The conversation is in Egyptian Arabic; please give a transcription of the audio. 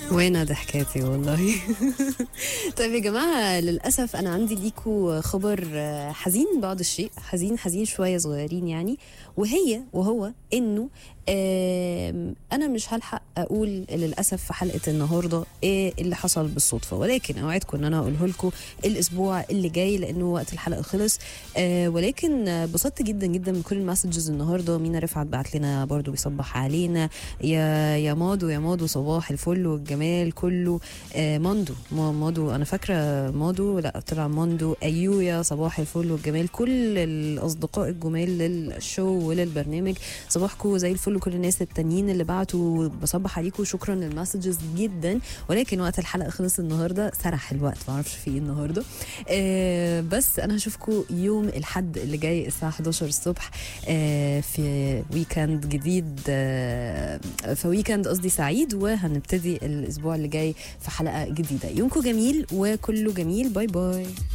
وين ضحكاتي والله طيب يا جماعة للأسف أنا عندي ليكوا خبر آه، حزين بعض الشيء حزين حزين شوية صغيرين يعني وهي وهو إنه آم، أنا مش هلحق أقول للأسف في حلقة النهاردة إيه اللي حصل بالصدفة ولكن أوعدكم إن أنا أقوله لكم الأسبوع اللي جاي لأنه وقت الحلقة خلص آه، ولكن آه، انبسطت جدا جدا من كل المسجز النهارده مينا رفعت بعت لنا برضو بيصبح علينا يا يا مادو يا مادو صباح الفل والجمال كله آه ماندو ما- مادو انا فاكره مادو لا طلع ماندو ايويا صباح الفل والجمال كل الاصدقاء الجمال للشو وللبرنامج صباحكم زي الفل وكل الناس التانيين اللي بعتوا بصبح عليكم شكرا للمسجز جدا ولكن وقت الحلقه خلص النهارده سرح الوقت ما اعرفش في ايه النهارده آه بس انا هشوفكم يوم الحد اللي جاي الساعه 11 الصبح آه في ويكند جديد آه في ويكند قصدي سعيد وهنبتدي الاسبوع اللي جاي في حلقه جديده يومكم جميل وكله جميل باي باي